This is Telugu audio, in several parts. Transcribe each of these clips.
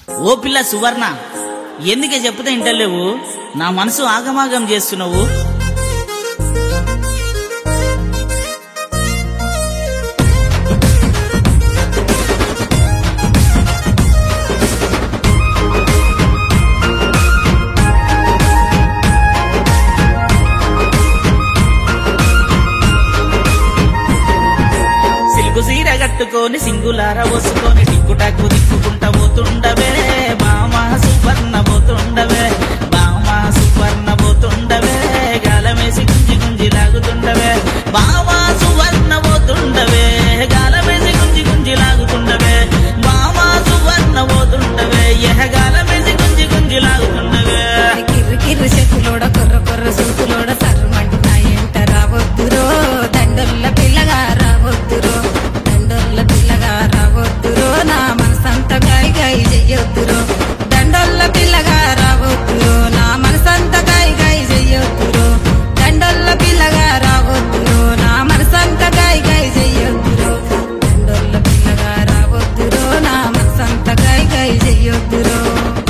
ఓ పిల్ల సువర్ణ ఎందుకే చెప్తే ఇంటలేవు నా మనసు ఆగమాగం చేస్తున్నావు సిల్కు సీర కట్టుకొని సింగులార వసుకొని టిక్కుటాకు దిక్కుకుంటా పోతుండవే బామా సువర్ణ పోతుండవే బామా సువర్ణ పోతుండవే గాలమేసి గుంజి గుంజి లాగుతుండవే బామా సువర్ణ పోతుండవే గాలమేసి గుంజి గుంజి లాగుతుండవే బామా సువర్ణ పోతుండవే ఎహ గాలమేసి గుంజి గుంజి లాగుతుండవే కిర్రు కిర్రు చెక్కులోడ కొర్ర కొర్ర సూకులోడ సర్రమంటున్నా ఎంట రావద్దురో దండొల్ల పిల్లగా రావద్దురో దండొల్ల పిల్లగా రావద్దురో నా మనసంత గాయి గాయి చెయ్యొద్దురో దండొల్ల పిల్లగా రావద్దురో నా మనసంత గాయి గాయి చెయ్యొద్దురో దండొల్ల పిల్లగా రావద్దురో నా మనసంత గాయి గాయి చెయ్యొద్దురో దండొల్ల పిల్లగా రావద్దురో నా మనసంత గాయి గాయి చెయ్యొద్దురో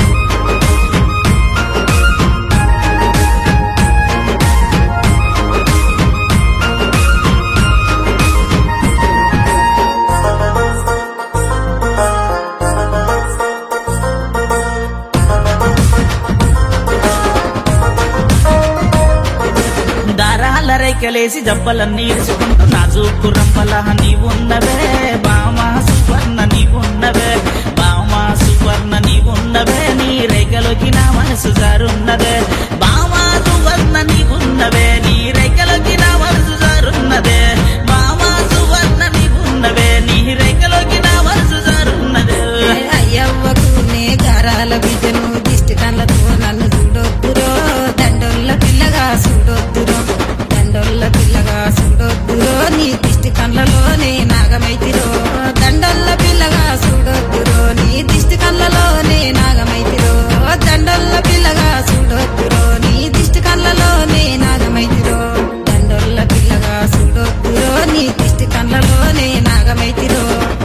దారాల రేఖలేసి జబ్బలన్నీ ఇరుచుకుంటూ నాజూకు రంపల నీవున్నవే బామా సువర్ణ నీవున్నవే బామా సువర్ణ నీవున్నవే నీ రేఖలోకి నా మనసు జారున్నదే బామా సువర్ణ నీవున్నవే నీ రేఖలోకి నా మనసు జారున్నదే బామా సువర్ణ నీవున్నవే నీ రేఖలోకి నా మనసు జారున్నదే అయ్యవ్వకు నే గారాల బిడ్డను దిష్టి కళ్ళతో నన్ను చూడొద్దురో దండొల్ల పిల్లగా చూడొద్దురో దండొల్ల పిల్లగా చూడొద్దురో నీ దిష్టి కళ్ళలోనే నాగమైతిరో దండొల్ల పిల్లగా చూడొద్దురో నీ దిష్టి కళ్ళలోనే నాగమైతిరో దండొల్ల పిల్లగా చూడొద్దురో నీ దిష్టి కళ్ళలోనే నాగమైతిరో దండొల్ల పిల్లగా చూడొద్దురో నీ దిష్టి కళ్ళలోనే నాగమైతిరో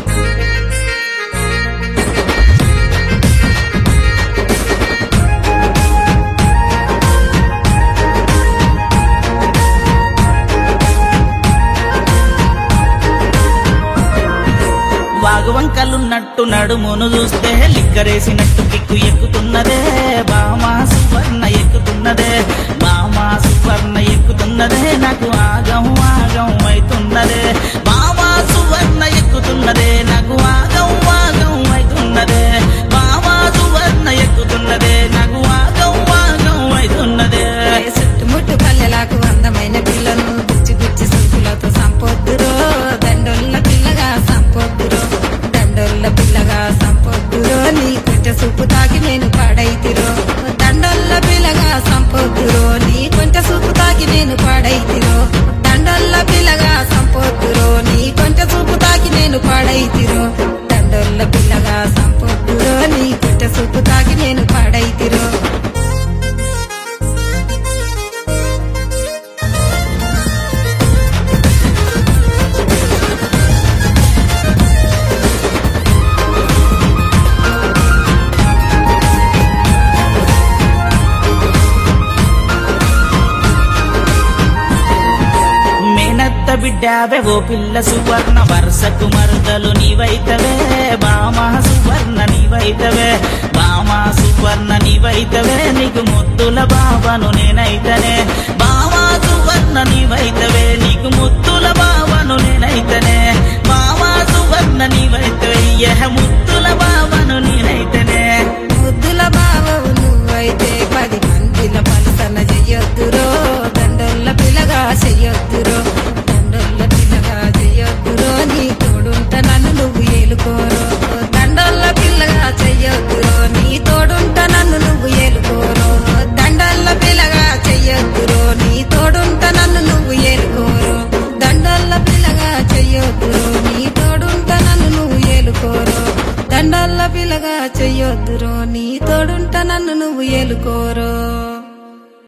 వాగువంకలున్నట్టు నడుమును చూస్తే లిక్కరేసినట్టు కిక్కు ఎక్కుతున్నదే బామా సువర్ణ ఎక్కుతున్నదే బామా సువర్ణ ఎక్కుతున్నదే నాకు ఆగం ఆగం అవుతున్నదే బామా సువర్ణ ఎక్కుతున్నదే నాకు ఆగం ఆగం అవుతున్నదే బామా సువర్ణ ఎక్కుతున్నదే నాకు ఆగం ఆగం అవుతున్నదే చుట్టుముట్టు పల్లెలకు అందమైన పిల్లను గుచ్చి గుచ్చి సూపులతో సంపొద్దురో దండొల్ల పిల్లగా సంపొద్దురో దండొల్ల పిల్లగా సంపొద్దురో నీ కొంచె సూపు తాకి నేను పాడైతిరో దండొల్ల పిల్లగా సంపొద్దురో నీ కొంచె సూపు తాకి నేను పాడైతిరో దండొల్ల పిల్లగా సంపొద్దురో నీ కొంచె సూపు తాకి నేను పాడైతిరో దండొల్ల పిల్లగా సంపొద్దురో నీ కొంచె సూపు తాకి నేను పాడైతిరో మేనత్త బిడ్డావే ఓ పిల్ల సువర్ణ వరుసకు మరుదలు నీవైతవే బామా సువర్ణ నీవైతవే బామా సువర్ణ నీవైతవే నీకు ముద్దుల బావను నేనైతనే బామా సువర్ణ నీవైతవే నీకు ముద్దుల బావను నేనైతనే బామా సువర్ణ నీవైతవే యహ ముద్దుల బావను నేనైతనే ముద్దుల బావవు నువ్వైతే పది మందిల పలసన చెయ్యొద్దురో దండొల్ల పిల్లగా చెయ్యొద్దురో దండొల్ల పిల్లగా చెయ్యొద్దురో నీ తోడుంట నన్ను నువ్వు ఏలుకోరో దండొల్ల పిల్లగా చెయ్యొద్దురో నీ తోడుంట నన్ను నువ్వు ఏలుకోరో దండొల్ల పిల్లగా చెయ్యొద్దురో నీ తోడుంట నన్ను నువ్వు ఏలుకోరో దండొల్ల పిల్లగా చెయ్యొద్దురో నీ తోడుంట నన్ను నువ్వు ఏలుకోరో దండల్ల పిల్లగా చెయ్యొద్దురో నీ తోడుంట నన్ను నువ్వు ఏలుకోరో